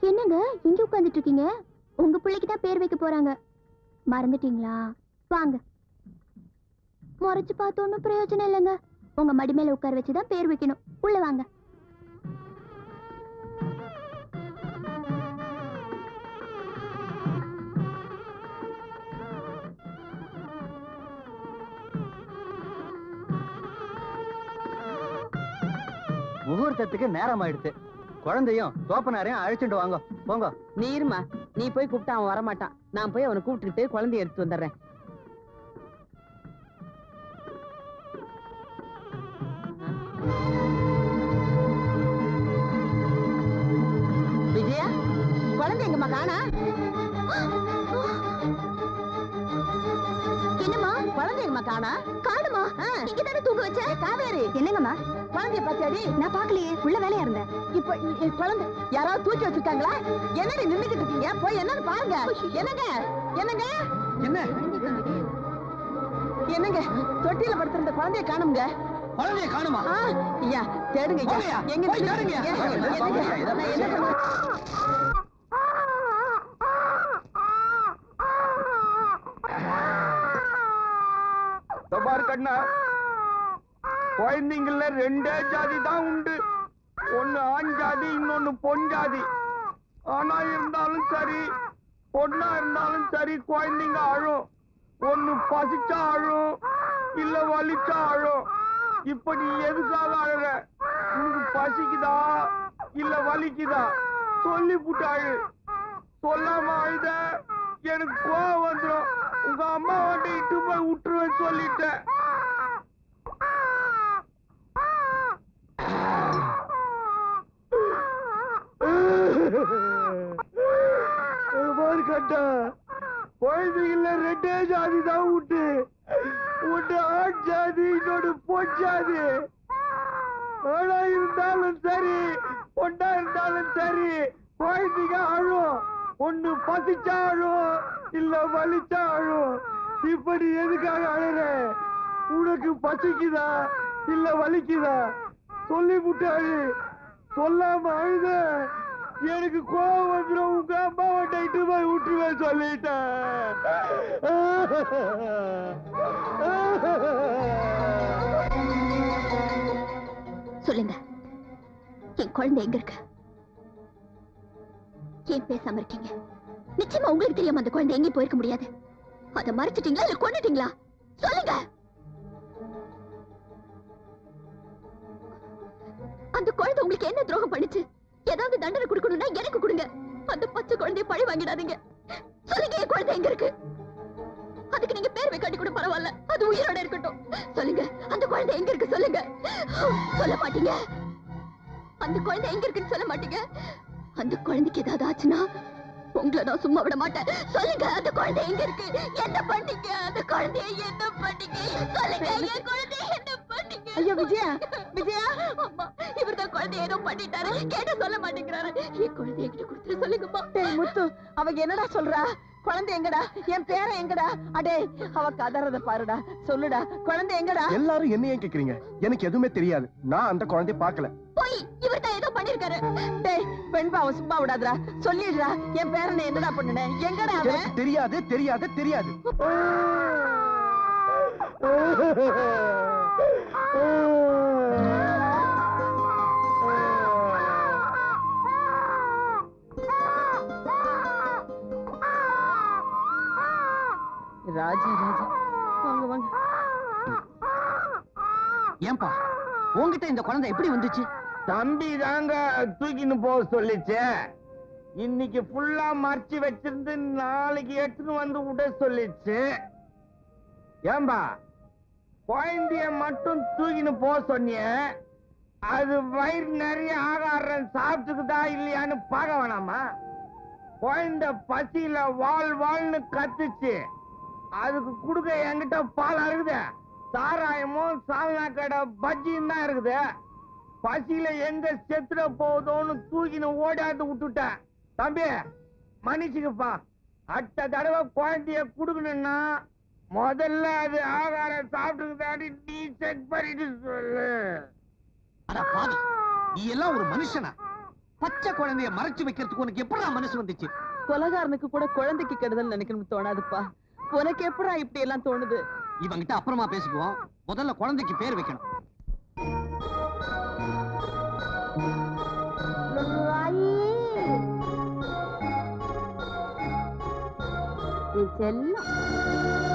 என்னங்க இங்க உட்கார்ந்துட்டு இருக்கீங்க உங்க பிள்ளைக்கு தான் பேர் வைக்க போறாங்க மறந்துட்டீங்களா வாங்க முறைச்சு பார்த்து ஒன்றும் பிரயோஜனம் இல்லைங்க உங்க மடி மேல உட்கார வச்சு தான் பேர் வைக்கணும் உள்ள வாங்க முகூர்த்தத்துக்கு நேரம் ஆயிடுச்சு குழந்தையும் தோப்பனாரையும் அழைச்சிட்டு வாங்க போங்க நீ இருமா நீ போய் கூப்பிட்டா அவன் வரமாட்டான் நான் போய் அவனை கூப்பிட்டுட்டு குழந்தைய எடுத்து வந்துடுறேன் விஜயா குழந்தை எங்கம்மா காணா என்னம்மா குழந்தை எங்கம்மா காணா காணுமா இங்க தானே தூங்க வச்ச காவேரி என்னங்கம்மா குழந்தைய பாத்தியாடி நான் பாக்கலையே உள்ள வேலையா இருந்தேன் இப்ப இ- இ- குழந்தை யாராவது தூக்கி வச்சிருக்காங்களா என்னடி நின்னுக்கிட்டு இருக்கீங்க போய் என்னன்னு பாருங்க என்னங்க என்னங்க என்ன என்னங்க தொட்டில படுத்திருந்த குழந்தைய காணுங்க குழந்தைய காணுமா ஆ, ஐயா தேடுங்க ஐயா. போங்கய்யா, எங்க போய் நின்னுட்டு தேடுங்க. இருக்கீங்க? வாங்க, என்னங்க? வாங்க, நான் என்ன பண்ணுவேன்? பாரு கண்ணா குழந்தைங்கள ரெண்டே ஜாதி தான் உண்டு ஒண்ணு ஆண் ஜாதி இன்னொன்னு பொன் ஜாதி ஆனா இருந்தாலும் சரி பொண்ணா இருந்தாலும் சரி குழந்தைங்க அழும் ஒண்ணு பசிச்சா அழும் இல்ல வலிச்சா அழும் இப்ப நீ எதுக்காக அழுற உனக்கு பசிக்குதா இல்ல வலிக்குதா சொல்லி புட்டு அழு சொல்லாம அழுத எனக்கு கோவம் வந்துடும் உங்க அம்மா வந்து இட்டு போய் விட்டுருவேன் சொல்லிட்டேன் பாரு கட்டா குழந்தைங்கள ரெண்டே ஜாதி தான் விட்டு ஒன்று ஆண் ஜாதி இன்னொன்று பொன் ஜாதி ஆணா இருந்தாலும் சரி பொண்ணா இருந்தாலும் சரி குழந்தைங்க அழும் ஒண்ணு பசிச்சா அழும் இல்ல வலிச்சா அழும் இப்ப நீ எதுக்காக அழுற உனக்கு பசிக்குதா இல்ல வலிக்குதா சொல்லி விட்டு அழு சொல்லாம அழுத எனக்கு கோவம் வந்துடும் உங்க அம்மாவை டைட்டு போய் விட்டுருவேன் சொல்லிட்டேன் சொல்லுங்க என் குழந்தை எங்க இருக்கு ஏன் பேசாம இருக்கீங்க நிச்சயமா உங்களுக்கு தெரியாம அந்த குழந்தை எங்கேயும் போயிருக்க முடியாது அதை மறைச்சிட்டீங்களா இல்ல கொன்னுட்டீங்களா சொல்லுங்க அந்த குழந்தை உங்களுக்கு என்ன துரோகம் பண்ணுச்சு ஏதாவது தண்டனை கொடுக்கணும்னா எனக்கு கொடுங்க அந்த பச்சை குழந்தைய பழி வாங்கிடாதீங்க சொல்லுங்க என் குழந்தை எங்க இருக்கு அதுக்கு நீங்க பேர் வைக்காட்டி கூட பரவாயில்ல அது உயிரோட இருக்கட்டும் சொல்லுங்க அந்த குழந்தை எங்க இருக்கு சொல்லுங்க சொல்ல மாட்டீங்க அந்த குழந்தை எங்க இருக்குன்னு சொல்ல மாட்டீங்க அந்த குழந்தைக்கு ஏதாவது ஆச்சுன்னா உங்களை நான் சும்மா விட மாட்டேன் சொல்லுங்க அந்த குழந்தை எங்க இருக்கு என்ன பண்ணீங்க அந்த குழந்தைய என்ன பண்ணீங்க சொல்லுங்க என் குழந்தைய என்ன பண்ணீங்க ஐயோ விஜயா விஜயா அம்மா இவர்தான் குழந்தை ஏதோ பண்ணிட்டாரு கேட்ட சொல்ல மாட்டேங்கிறாரு என் குழந்தைய கிட்ட கொடுத்துட்டு சொல்லுங்கம்மா டேய் முத்து அவ என்னடா சொல்றா குழந்தை எங்கடா என் பேரன் எங்கடா அடே அவ கதறத பாருடா சொல்லுடா குழந்தை எங்கடா எல்லாரும் என்ன ஏன் கேக்குறீங்க எனக்கு எதுவுமே தெரியாது நான் அந்த குழந்தைய பார்க்கல போய் இவர்தான் ஏதோ பண்ணிருக்காரு டேய் பெண்பா அவ சும்மா விடாதடா சொல்லிடுடா என் பேரனை என்னடா பண்ணுன எங்கடா அவன் எனக்கு தெரியாது தெரியாது தெரியாது ராஜா ராஜா வாங்க வாங்க ஏன்பா உன்கிட்ட இந்த குழந்தை எப்படி வந்துச்சு தம்பி தாங்க தூக்கின்னு போக சொல்லிச்சு இன்னைக்கு ஃபுல்லா மறைச்சு வச்சிருந்து நாளைக்கு எடுத்துன்னு வந்து விட சொல்லிச்சு ஏம்பா குழந்தைய மட்டும் தூக்கின்னு போக சொன்னிய அது வயிறு நிறைய ஆகாரம் சாப்பிட்டுக்குதா இல்லையான்னு பார்க்க வேணாமா குழந்தை பசியில வாழ் வாழ்னு கத்துச்சு அதுக்கு கொடுக்க என்கிட்ட பால் இருக்குது சாராயமும் சால்னா கடை பஜ்ஜியும் தான் இருக்குது பசியில எங்க செத்துட போகுதோன்னு தூக்கின்னு ஓடாந்து விட்டுட்டேன் தம்பி மன்னிச்சுக்கப்பா அடுத்த தடவை குழந்தைய குடுக்கணும்னா முதல்ல அது ஆகாரம் சாப்பிட்டுக்குதாடி நீ செக் பண்ணிட்டு சொல்லு அட பாவி நீ எல்லாம் ஒரு மனுஷனா பச்சை குழந்தைய மறைச்சு வைக்கிறதுக்கு உனக்கு எப்படா மனசு வந்துச்சு கொலகாரனுக்கு கூட குழந்தைக்கு கெடுதல் நினைக்கணும்னு தோணாதுப்பா உனக்கு எப்படா இப்படி எல்லாம் தோணுது இவங்கிட்ட அப்புறமா பேசிக்குவோம் முதல்ல குழந்தைக்கு பேர் வைக்கணும் செல்லம்